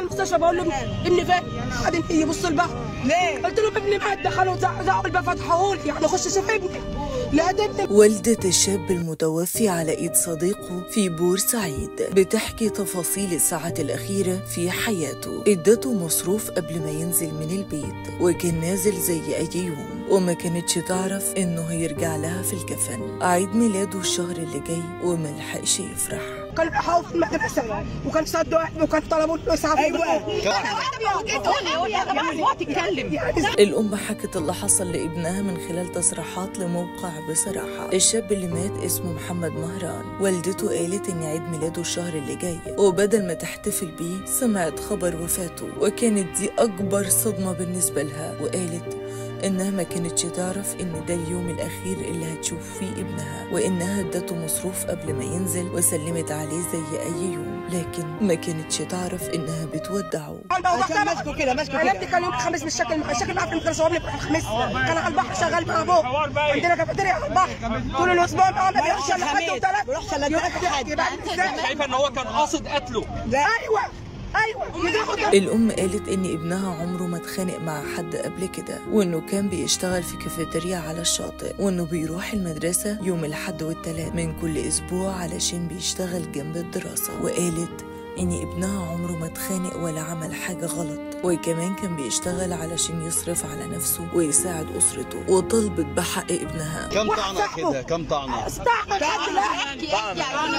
المستشفى بقول له ابني فين؟ بعدين يبص البحر ليه؟ قلت لهم ابني مات دخلوا زعوا الباب فتحوا لي يعني خش شوف ابني لقيت ابني والدة الشاب المتوفي على ايد صديقه في بورسعيد بتحكي تفاصيل الساعات الأخيرة في حياته ادته مصروف قبل ما ينزل من البيت وكان نازل زي أي يوم وما كانتش تعرف إنه هيرجع لها في الكفن عيد ميلاده الشهر اللي جاي وملحقش يفرح كانوا بيحاولوا في المدرسه وكان صدوا واحد وكان طلبوا له اسعاف ايوه تتكلم الأم حكت اللي حصل لابنها من خلال تصريحات لموقع بصراحة الشاب اللي مات اسمه محمد مهران والدته قالت إن عيد ميلاده الشهر اللي جاي وبدل ما تحتفل بيه سمعت خبر وفاته وكانت دي أكبر صدمة بالنسبة لها وقالت إنها ما كانتش تعرف إن ده اليوم الأخير اللي هتشوف فيه ابنها وإنها ادته مصروف قبل ما ينزل وسلمت عليه زي أي يوم لكن ما كانتش تعرف إنها بتودعه عشان ماسكه كده ماسكه انا ابني كده كان يوم الخميس مش شكل الشكل معاه في المدرسه وابني بيروح الخميس كان على البحر شغال مع ابوه عندنا كافيتيريا على البحر طول الاسبوع ما ما بيروحش الا حد الخميس. وثلاث بيروحش إلا ثلاث حد. يبقى ازاي؟ شايفه ان هو كان قاصد قتله لا ايوه ايوه يدركوا ده. الأم قالت إن ابنها عمره ما اتخانق مع حد قبل كده وإنه كان بيشتغل في كافيتيريا على الشاطئ وإنه بيروح المدرسة يوم الأحد والتلات من كل أسبوع علشان بيشتغل جنب الدراسة وقالت إن ابنها عمره ما اتخانق ولا عمل حاجة غلط وكمان كان بيشتغل علشان يصرف على نفسه ويساعد أسرته وطلبت بحق ابنها كم واحد طعنة صاحبه. كده كم طعنة استعمل حد لا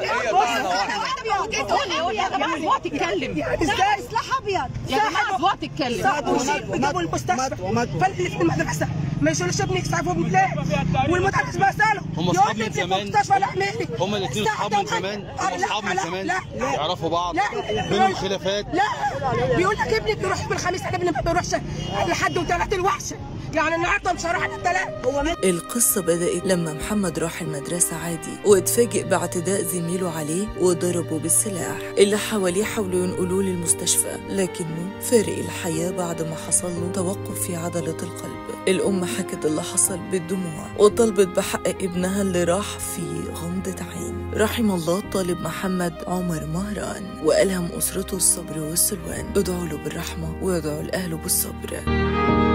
تتكلم يعني ازاي؟ سلاح ابيض يا جماعه اسبوع تتكلم صعب وشيء وجابوا المستشفى ماتوا- ماتوا. فاللي في المدرسه ما يشيلوش ابني يسعفوا ابني ليه؟ والمدرس بساله هم يقول اصحاب لي من ابني في زمان المستشفى لا مالي هم الاثنين اصحاب من زمان هم اصحاب من زمان يعرفوا بعض لا بينهم خلافات لا بيقول لك ابني بيروح بالخميس ابني ما بيروحش لحد وثلاث الوحشه يعني النهارده مش هروح الثلاث هو مات القصة بدأت لما محمد راح المدرسة عادي واتفاجئ باعتداء زميله عليه وضربه بالسلاح اللي حواليه حاولوا ينقلوه للمستشفى لكنه فارق الحياة بعد ما حصل له توقف في عضلة القلب الأم حكت اللي حصل بالدموع وطلبت بحق ابنها اللي راح في غمضة عين رحم الله الطالب محمد عمر مهران وألهم أسرته الصبر والسلوان ادعوا له بالرحمة وادعوا لأهله بالصبر